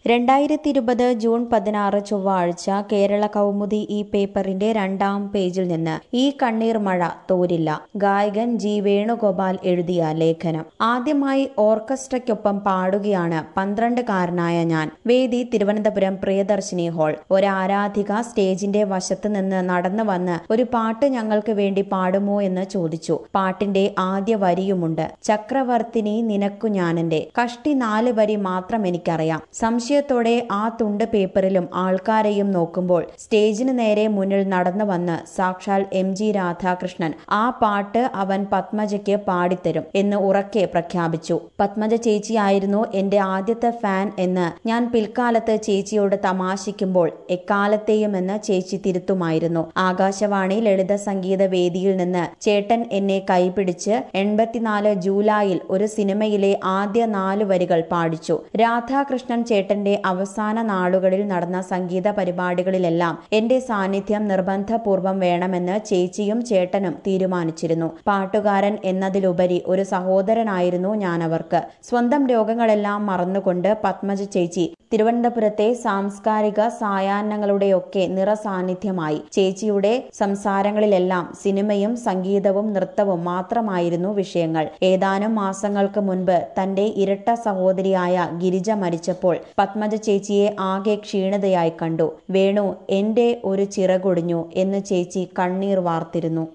രണ്ടായിരത്തി ഇരുപത് ജൂൺ പതിനാറ് ചൊവ്വാഴ്ച കേരള കൗമുദി ഈ പേപ്പറിന്റെ രണ്ടാം പേജിൽ നിന്ന് ഈ കണ്ണീർ മഴ തോരില്ല ഗായകൻ ജി വേണുഗോപാൽ എഴുതിയ ലേഖനം ആദ്യമായി ഓർക്കസ്ട്രയ്ക്കൊപ്പം പാടുകയാണ് പന്ത്രണ്ടുകാരനായ ഞാൻ വേദി തിരുവനന്തപുരം പ്രിയദർശിനി ഹാൾ ഒരു ആരാധിക സ്റ്റേജിന്റെ വശത്ത് നിന്ന് നടന്നു വന്ന് ഒരു പാട്ട് ഞങ്ങൾക്ക് വേണ്ടി പാടുമോ എന്ന് ചോദിച്ചു പാട്ടിന്റെ ആദ്യ വരിയുമുണ്ട് ചക്രവർത്തിനി നിനക്കു ഞാനെന്റെ കഷ്ടി നാല് വരി മാത്രം എനിക്കറിയാം സംശയത്തോടെ ആ തുണ്ട് പേപ്പറിലും ആൾക്കാരെയും നോക്കുമ്പോൾ സ്റ്റേജിന് നേരെ മുന്നിൽ നടന്നു വന്ന് സാക്ഷാൽ എം ജി രാധാകൃഷ്ണൻ ആ പാട്ട് അവൻ പത്മജയ്ക്ക് പാടിത്തരും എന്ന് ഉറക്കെ പ്രഖ്യാപിച്ചു പത്മജ ചേച്ചിയായിരുന്നു എന്റെ ആദ്യത്തെ ഫാൻ എന്ന് ഞാൻ പിൽക്കാലത്ത് ചേച്ചിയോട് തമാശിക്കുമ്പോൾ എക്കാലത്തെയും എന്ന് ചേച്ചി തിരുത്തുമായിരുന്നു ആകാശവാണി ലളിത സംഗീത വേദിയിൽ നിന്ന് ചേട്ടൻ എന്നെ കൈപിടിച്ച് എൺപത്തിനാല് ജൂലൈയിൽ ഒരു സിനിമയിലെ ആദ്യ നാല് വരികൾ പാടിച്ചു രാധാകൃഷ്ണൻ ചേട്ടന്റെ അവസാന നാളുകളിൽ നടന്ന സംഗീത പരിപാടികളിലെല്ലാം എന്റെ സാന്നിധ്യം നിർബന്ധപൂർവം വേണമെന്ന് ചേച്ചിയും ചേട്ടനും തീരുമാനിച്ചിരുന്നു പാട്ടുകാരൻ എന്നതിലുപരി ഒരു സഹോദരനായിരുന്നു ഞാനവർക്ക് സ്വന്തം രോഗങ്ങളെല്ലാം മറന്നുകൊണ്ട് പത്മജ ചേച്ചി തിരുവനന്തപുരത്തെ സാംസ്കാരിക സായാഹ്നങ്ങളുടെയൊക്കെ നിറസാന്നിധ്യമായി ചേച്ചിയുടെ സംസാരങ്ങളിലെല്ലാം സിനിമയും സംഗീതവും നൃത്തവും മാത്രമായിരുന്നു വിഷയങ്ങൾ ഏതാനും മാസങ്ങൾക്ക് മുൻപ് തന്റെ ഇരട്ട സഹോദരിയായ ഗിരിജ മരിച്ചപ്പോൾ പത്മജ ചേച്ചിയെ ആകെ ക്ഷീണിതയായി കണ്ടു വേണു എന്റെ ഒരു ചിറകൊടിഞ്ഞു എന്ന് ചേച്ചി കണ്ണീർ വാർത്തിരുന്നു